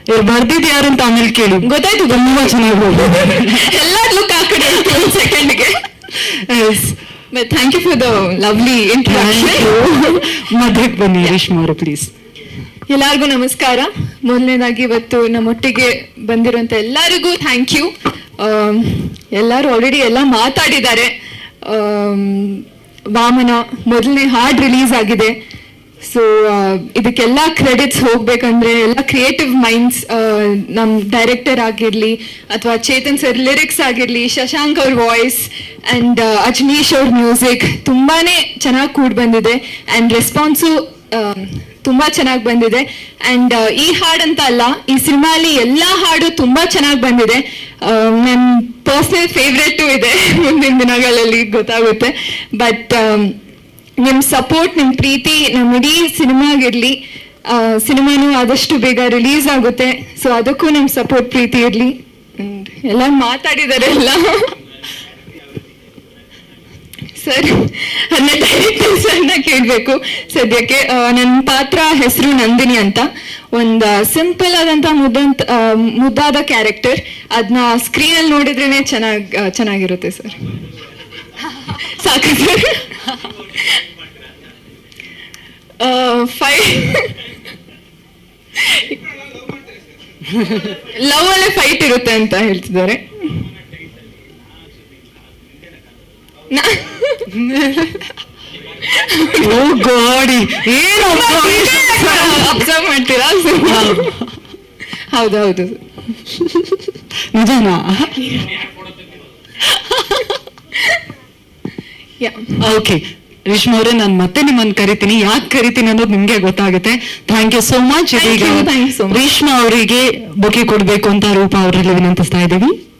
ಇವ್ರು ಬರ್ದಿದ್ ಯಾರು ಅಂತ ಆಮೇಲೆ ಕೇಳಿ ಗೊತ್ತಾಯ್ತು ತುಂಬಾ ಚೆನ್ನಾಗಿ ಹೋಗಿದೆ ಎಲ್ಲ ಲುಕ್ ಆ ಕಡೆ ಒಂದು ಸೆಕೆಂಡ್ಗೆ yes but thank you for the lovely introduction ಮಧ್ಯಕ್ಕೆ ಬನ್ನಿ ರೇಷ್ಮಾ ಅವರು ಪ್ಲೀಸ್ ಎಲ್ಲರಿಗೂ ನಮಸ್ಕಾರ ಮೊದಲನೇದಾಗಿ ಇವತ್ತು ನಮ್ಮೊಟ್ಟಿಗೆ ಬಂದಿರೋಂಥ ಎಲ್ಲರಿಗೂ ಥ್ಯಾಂಕ್ ಯು ಎಲ್ಲರೂ ಆಲ್ರೆಡಿ ಎಲ್ಲ ಮಾತಾಡಿದ್ದಾರೆ ಆಮ್, ವಾಮನ ಮೊದಲನೇ ಹಾಡ್ ರಿಲೀಸ್ ಆಗಿದೆ ಸೊ ಇದಕ್ಕೆಲ್ಲ ಕ್ರೆಡಿಟ್ಸ್ ಹೋಗ್ಬೇಕಂದ್ರೆ ಎಲ್ಲ ಕ್ರಿಯೇಟಿವ್ ಮೈಂಡ್ಸ್ ನಮ್ಮ ಡೈರೆಕ್ಟರ್ ಆಗಿರಲಿ ಅಥವಾ ಚೇತನ್ ಸರ್ ಲಿರಿಕ್ಸ್ ಆಗಿರಲಿ ಶಶಾಂಕ್ ಅವ್ರ ವಾಯ್ಸ್ ಆ್ಯಂಡ್ ಅಜ್ನೀಶ್ ಅವ್ರ ಮ್ಯೂಸಿಕ್ ತುಂಬಾನೇ ಚೆನ್ನಾಗಿ ಕೂಡ್ ಬಂದಿದೆ ಆ್ಯಂಡ್ ರೆಸ್ಪಾನ್ಸು ತುಂಬಾ ಚೆನ್ನಾಗಿ ಬಂದಿದೆ ಅಂಡ್ ಈ ಹಾಡಂತ ಅಲ್ಲ ಈ ಸಿನಿಮಾಲಿ ಎಲ್ಲಾ ಹಾಡು ತುಂಬಾ ಚೆನ್ನಾಗಿ ಬಂದಿದೆ ನನ್ನ ಪರ್ಸನಲ್ ಫೇವ್ರೆಟು ಇದೆ ಮುಂದಿನ ದಿನಗಳಲ್ಲಿ ಗೊತ್ತಾಗುತ್ತೆ ಬಟ್ ನಿಮ್ ಸಪೋರ್ಟ್ ನಿಮ್ ಪ್ರೀತಿ ನಮ್ಮ ಇಡೀ ಸಿನಿಮಾಗಿರ್ಲಿ ಸಿನಿಮಾನು ಆದಷ್ಟು ಬೇಗ ರಿಲೀಸ್ ಆಗುತ್ತೆ ಸೊ ಅದಕ್ಕೂ ನಿಮ್ ಸಪೋರ್ಟ್ ಪ್ರೀತಿ ಇರ್ಲಿ And ಎಲ್ಲ ಮಾತಾಡಿದ್ದಾರೆ ಎಲ್ಲ ಸರ್ ನನ್ನ ಡೈರೆಕ್ಟರ್ ಸರ್ನ ಕೇಳಬೇಕು ಸದ್ಯಕ್ಕೆ ಆ, ನನ್ನ ಪಾತ್ರ ಹೆಸರು ನಂದಿನಿ ಅಂತ ಒಂದು ಸಿಂಪಲ್ ಆದಂತ ಮುದ್ದಂತ ಆ, ಮುದ್ದಾದ ಕ್ಯಾರೆಕ್ಟರ್ ಅದನ್ನ ಸ್ಕ್ರೀನಲ್ಲಿ ನೋಡಿದ್ರೇನೆ ಚೆನ್ನಾಗಿ ಚೆನ್ನಾಗಿರುತ್ತೆ ಸರ್ ಸಾಕು ಸರ್ ಫೈ ಲವ್ ಅಲ್ಲೇ ಫೈಟ್ ಇರುತ್ತೆ ಅಂತ ಹೇಳ್ತಿದ್ದಾರೆ ನಾ- ಓ ಗಾಡಿ ಏನು ಅಬ್ಸರ್ವ್ ಮಾಡ್ತೀರಾ ಹೌದೌದು ನಿಜನಾ ಯಾ ಓಕೆ ರೇಷ್ಮಾ ಅವರೇ ನಾನು ಮತ್ತೆ ನಿಮ್ಮನ್ನ ಕರಿತೀನಿ ಯಾಕೆ ಕರಿತೀನಿ ಅನ್ನೋದು ನಿಮ್ಗೆ ಗೊತ್ತಾಗುತ್ತೆ thank you so much Thank you, thank you so much. Reshma ಅವರಿಗೆ ಬೊಕೆ ಕೊಡ್ಬೇಕು ಅಂತ ರೂಪ ಅವರಲ್ಲಿ ವಿನಂತಿಸ್ತಾ ಇದ್ದೀವಿ